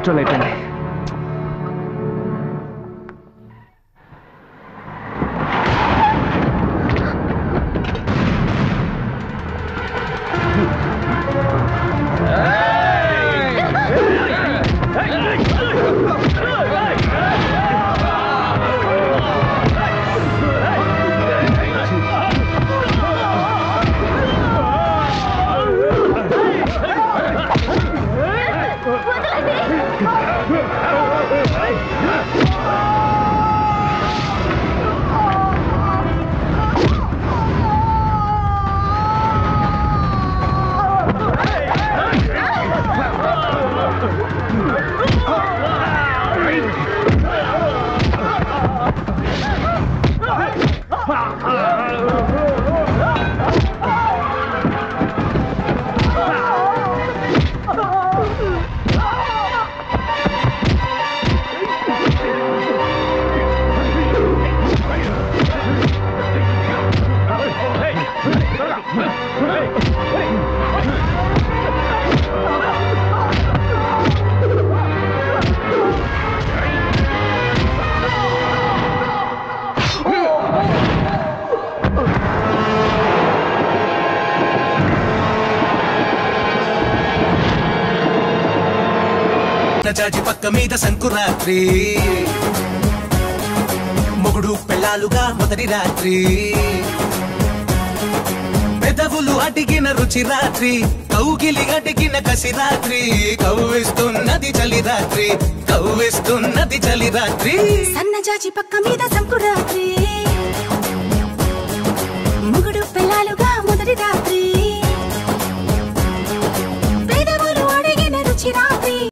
petrol అయిపోయింది చాచి పక్క మీద సంకురాత్రి మొగుడు పెళ్ళాలుగా మొదటి రాత్రి పెదవులు అడిగిన రుచి రాత్రి కౌగిలి అడిగిన కసి రాత్రి కవ్విస్తున్నది చలి రాత్రి కవ్విస్తున్నది చలి రాత్రి సన్నజాజి పక్క మీద సంకురాత్రి